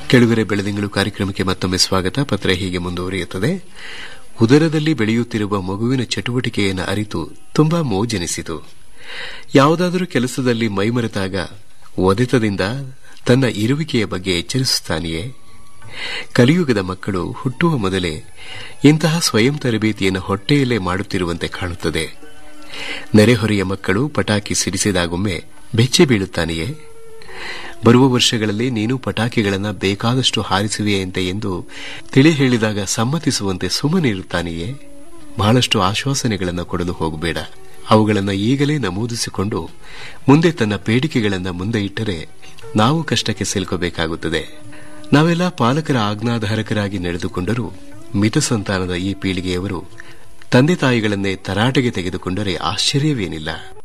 ಕೆಳಗರೆ ಬೆಳದಿಂಗಳು ಕಾರ್ಯಕ್ರಮಕ್ಕೆ ಮತ್ತೊಮ್ಮೆ ಸ್ವಾಗತ ಪತ್ರ ಹೀಗೆ ಮುಂದುವರಿಯುತ್ತದೆ ಉದರದಲ್ಲಿ ಬೆಳೆಯುತ್ತಿರುವ ಮಗುವಿನ ಚಟುವಟಿಕೆಯನ್ನು ಅರಿತು ತುಂಬಾ ಮೋಜೆನಿಸಿತು ಯಾವುದಾದರೂ ಕೆಲಸದಲ್ಲಿ ಮೈಮರೆತಾಗ ಒದೆತದಿಂದ ತನ್ನ ಇರುವಿಕೆಯ ಬಗ್ಗೆ ಎಚ್ಚರಿಸುತ್ತಾನೆಯೇ ಕಲಿಯುಗದ ಮಕ್ಕಳು ಹುಟ್ಟುವ ಮೊದಲೇ ಇಂತಹ ಸ್ವಯಂ ತರಬೇತಿಯನ್ನು ಹೊಟ್ಟೆಯಲ್ಲೇ ಮಾಡುತ್ತಿರುವಂತೆ ಕಾಣುತ್ತದೆ ನೆರೆಹೊರೆಯ ಮಕ್ಕಳು ಪಟಾಕಿ ಸಿಡಿಸಿದಾಗೊಮ್ಮೆ ಬೆಚ್ಚಿ ಬೀಳುತ್ತಾನೆಯೇ ಬರುವ ವರ್ಷಗಳಲ್ಲಿ ನೀನು ಪಟಾಕಿಗಳನ್ನು ಬೇಕಾದಷ್ಟು ಹಾರಿಸುವೆಯಂತೆ ಎಂದು ತಿಳಿ ಹೇಳಿದಾಗ ಸಮ್ಮತಿಸುವಂತೆ ಸುಮ್ಮನಿರುತ್ತಾನೆಯೇ ಬಹಳಷ್ಟು ಆಶ್ವಾಸನೆಗಳನ್ನು ಕೊಡಲು ಹೋಗಬೇಡ ಅವುಗಳನ್ನು ಈಗಲೇ ನಮೂದಿಸಿಕೊಂಡು ಮುಂದೆ ತನ್ನ ಬೇಡಿಕೆಗಳನ್ನು ಮುಂದೆ ಇಟ್ಟರೆ ನಾವು ಕಷ್ಟಕ್ಕೆ ಸಿಲುಕಬೇಕಾಗುತ್ತದೆ ನಾವೆಲ್ಲ ಪಾಲಕರ ಆಜ್ಞಾಧಾರಕರಾಗಿ ನಡೆದುಕೊಂಡರೂ ಮಿತ ಸಂತಾನದ ಈ ಪೀಳಿಗೆಯವರು ತಂದೆ ತಾಯಿಗಳನ್ನೇ ತರಾಟೆಗೆ ತೆಗೆದುಕೊಂಡರೆ ಆಶ್ಚರ್ಯವೇನಿಲ್ಲ